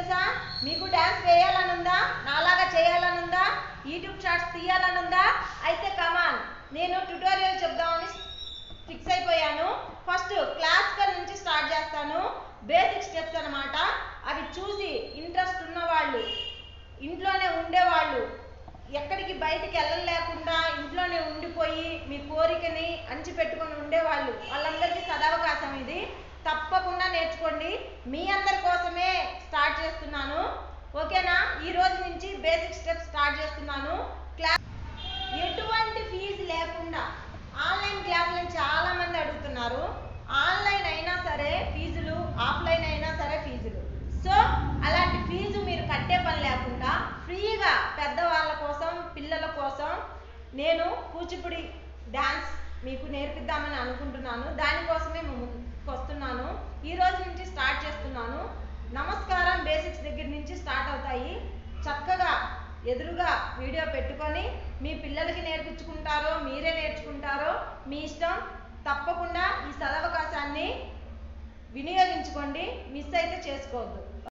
తెలుసా మీకు డ్యాన్స్ వేయాలని ఉందా నాలాగా చేయాలని ఉందా యూట్యూబ్ షార్ట్స్ తీయాలని ఉందా అయితే కమాన్ నేను ట్యుటోరియల్ చెప్దామని ఫిక్స్ అయిపోయాను ఫస్ట్ క్లాసికల్ నుంచి స్టార్ట్ చేస్తాను బేసిక్ స్టెప్స్ అన్నమాట అవి చూసి ఇంట్రెస్ట్ ఉన్న వాళ్ళు ఇంట్లోనే ఉండేవాళ్ళు ఎక్కడికి బయటికి వెళ్ళలేకుండా ఇంట్లోనే ఉండిపోయి మీ కోరికని అణిచిపెట్టుకొని ఉండేవాళ్ళు వాళ్ళందరికీ సదవకాశం ఇది తప్పకుండా నేర్చుకోండి మీ అందరి కోసమే స్టార్ట్ చేస్తున్నాను ఓకేనా ఈ రోజు నుంచి బేసిక్ స్టెప్స్ స్టార్ట్ చేస్తున్నాను క్లాస్ ఎటువంటి ఫీజు లేకుండా ఆన్లైన్ క్లాసులను చాలా మంది అడుగుతున్నారు ఆన్లైన్ అయినా సరే ఫీజులు ఆఫ్లైన్ అయినా సరే ఫీజులు సో అలాంటి ఫీజు మీరు కట్టే పని లేకుండా ఫ్రీగా పెద్దవాళ్ళ కోసం పిల్లల కోసం నేను కూచిపూడి డ్యాన్స్ మీకు నేర్పిద్దామని అనుకుంటున్నాను దానికోసమే మేము ముందుకు వస్తున్నాను ఈ రోజు నుంచి స్టార్ట్ చేస్తున్నాను నమస్కారం బేసిక్స్ దగ్గర నుంచి స్టార్ట్ అవుతాయి చక్కగా ఎదురుగా వీడియో పెట్టుకొని మీ పిల్లలకి నేర్పించుకుంటారో మీరే నేర్చుకుంటారో మీ ఇష్టం తప్పకుండా ఈ సదవకాశాన్ని వినియోగించుకోండి మిస్ అయితే చేసుకోవద్దు